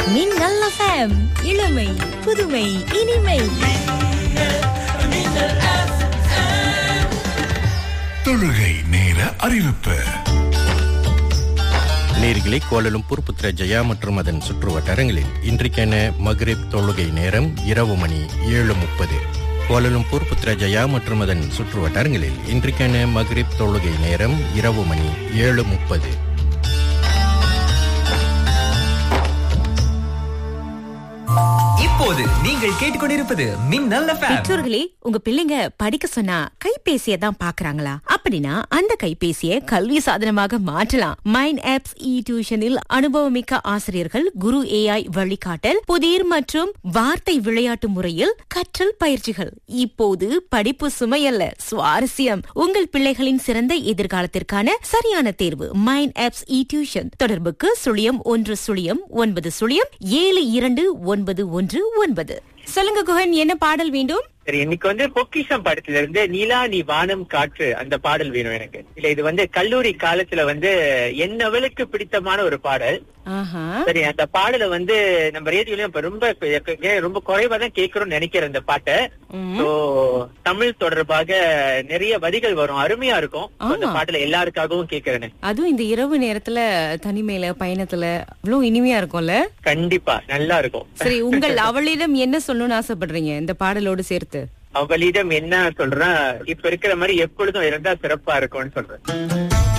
மின்னல் எஃப்எம் இளமை புதுமை இனிமை தொழுகை நேர அறிவிப்பு நேர்களை கோலலும்பூர் புத்ரஜயா மற்றும் அதன் சுற்று வட்டாரங்களில் இன்றைக்கான மக்ரிப் தொழுகை நேரம் இரவு மணி ஏழு முப்பது கோலலும்பூர் புத்ரஜயா மற்றும் அதன் சுற்று வட்டாரங்களில் இன்றைக்கான மக்ரிப் தொழுகை நேரம் இரவு மணி ஏழு முப்பது இப்போது நீங்கள் கேட்டுக்கொண்டிருப்பது மின்னல் எஃப்எம் பெற்றோர்களே உங்க பிள்ளைங்க படிக்க சொன்னா கைபேசியை தான் பாக்குறாங்களா அப்படின்னா அந்த கைபேசியை கல்வி சாதனமாக மாற்றலாம் மைண்ட் ஆப்ஸ் இ டியூஷனில் அனுபவமிக்க ஆசிரியர்கள் குரு ஏஐ வழிகாட்டல் புதிர் மற்றும் வார்த்தை விளையாட்டு முறையில் கற்றல் பயிற்சிகள் இப்போது படிப்பு சுமையல்ல சுவாரஸ்யம் உங்கள் பிள்ளைகளின் சிறந்த எதிர்காலத்திற்கான சரியான தேர்வு மைண்ட் ஆப்ஸ் இ டியூஷன் தொடர்புக்கு சுழியம் ஒன்று சுழியம் ஒன்பது சுழியம் ஏழு இரண்டு ஒன்பது ஒன்று ஒன்பது சொல்லுங்க குஹன் என்ன பாடல் வேண்டும் சரி இன்னைக்கு வந்து பொக்கிஷம் படத்துல இருந்து நிலா நீ வானம் காற்று அந்த பாடல் வேணும் எனக்கு இல்ல இது வந்து கல்லூரி காலத்துல வந்து என்னவளுக்கு பிடித்தமான ஒரு பாடல் ஆஹா சரி அந்த பாடலை வந்து நம்ம ரேடியோலயும் இப்ப ரொம்ப ஏ- ரொம்ப குறைவா தான் கேட்கிறோம்னு நினைக்கிறேன் இந்த பாட்டை ம். சோ தமிழ் தொடர்பாக நிறைய வரிகள் வரும் அருமையா இருக்கும் So, அந்த ஆமா. பாடலை எல்லாருக்காகவும் கேட்கிறேன் அதுவும் இந்த இரவு நேரத்துல தனிமையில பயணத்துல அவ்வளவு இனிமையா இருக்கும்ல கண்டிப்பா நல்லா இருக்கும் சரி உங்கள் அவளிடம் என்ன சொல்லணும்னு ஆசைப்படுறீங்க இந்த பாடலோடு சேர்த்து அவளிடம் என்ன சொல்றேன் இப்ப இருக்கிற மாதிரி எப்பொழுதும் இருந்தா சிறப்பா இருக்கும்னு சொல்றேன்